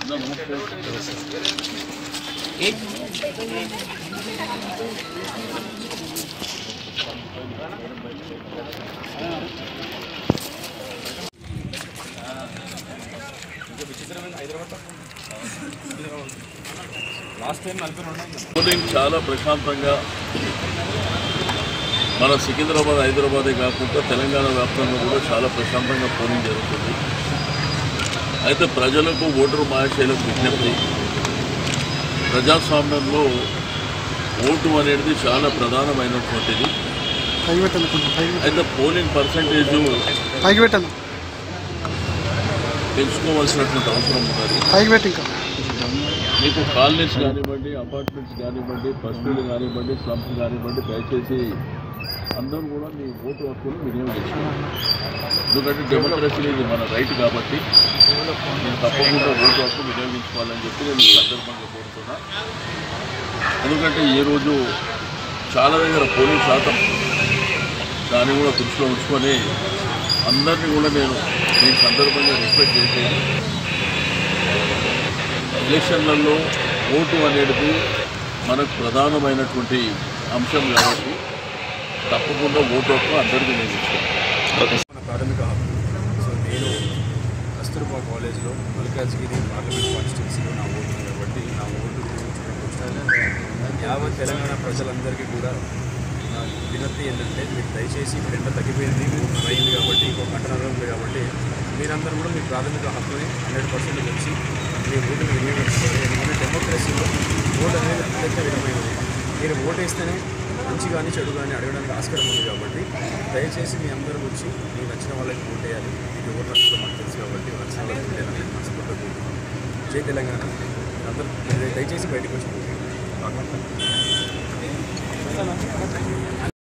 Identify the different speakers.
Speaker 1: Polling చాలా ప్రశాంతంగా మన సికింద్రాబాద్ హైదరాబాదే కాకుండా తెలంగాణ వ్యాప్తంగా కూడా చాలా ప్రశాంతంగా పోలింగ్ జరుగుతుంది అయితే ప్రజలకు ఓటరు మహాశైలకు విజ్ఞప్తి ప్రజాస్వామ్యంలో ఓటు అనేది చాలా ప్రధానమైనటువంటిది
Speaker 2: పైకి పెట్టాను కొంచెం పైకి పెట్టాను.
Speaker 1: అయితే పోలింగ్ పర్సంటేజ్
Speaker 2: పైకి పెట్టాను
Speaker 1: పెంచుకోవాల్సినటువంటి అవసరం ఉన్నది
Speaker 2: పైకి పెట్టి ఇంకా
Speaker 1: మీకు కాలనీస్ కానివ్వండి అపార్ట్మెంట్స్ కానివ్వండి బస్సులు కానివ్వండి స్లమ్స్ కానివ్వండి దయచేసి అందరూ కూడా మీ ఓటు హక్కును వినియోగించుకోవాలి ఎందుకంటే డెమోక్రసీ ఇది మన రైట్ కాబట్టి నేను తప్పకుండా ఓటు హక్కు వినియోగించుకోవాలని చెప్పి నేను ఈ సందర్భంగా కోరుతున్నా ఎందుకంటే ఈ రోజు చాలా దగ్గర పోలింగ్ శాతం దాన్ని కూడా దృష్టిలో ఉంచుకొని అందరినీ కూడా నేను ఈ సందర్భంగా రిక్వెస్ట్ చేసేది ఎలక్షన్లలో ఓటు అనేది మనకు ప్రధానమైనటువంటి అంశం కాబట్టి తప్పకుండా ఓటు హక్కు అందరికీ నేను ఇస్తాను
Speaker 3: మన ప్రాథమిక హక్కు సో నేను కస్తూర్బా కాలేజ్లో మల్కాజ్గిరి పార్లమెంట్ కాన్స్టిట్యున్సీలో నా ఓటు ఉంది కాబట్టి నా ఓటు వినియోగించుకోవడానికి యావత్ తెలంగాణ ప్రజలందరికీ కూడా నా వినతి ఏంటంటే మీరు దయచేసి ఇప్పుడు ఎంత తగ్గిపోయింది ఓటు అయింది కాబట్టి ఇంకో గంటన్నర ఉంది కాబట్టి మీరందరూ కూడా మీ ప్రాథమిక హక్కుని హండ్రెడ్ పర్సెంట్ వచ్చి మీ ఓటుని వినియోగించుకోవాలి ఎందుకంటే డెమోక్రసీలో ఓటు అనేది అత్యంత విధమైనది మీరు ఓటు వేస్తేనే మంచి కానీ చెడు కానీ అడగడానికి ఆస్కారం ఉంది కాబట్టి దయచేసి మీ అందరూ వచ్చి మీకు నచ్చిన వాళ్ళకి ఓట్ వేయాలి మీకు ఓటు నచ్చడం మాకు తెలుసు కాబట్టి నచ్చిన వాళ్ళకి ఓట్ వేయాలని మనస్ఫూర్తిగా కోరుకుంటున్నాను జై తెలంగాణ అందరూ దయచేసి బయటకు వచ్చి ఓట్ వేయండి.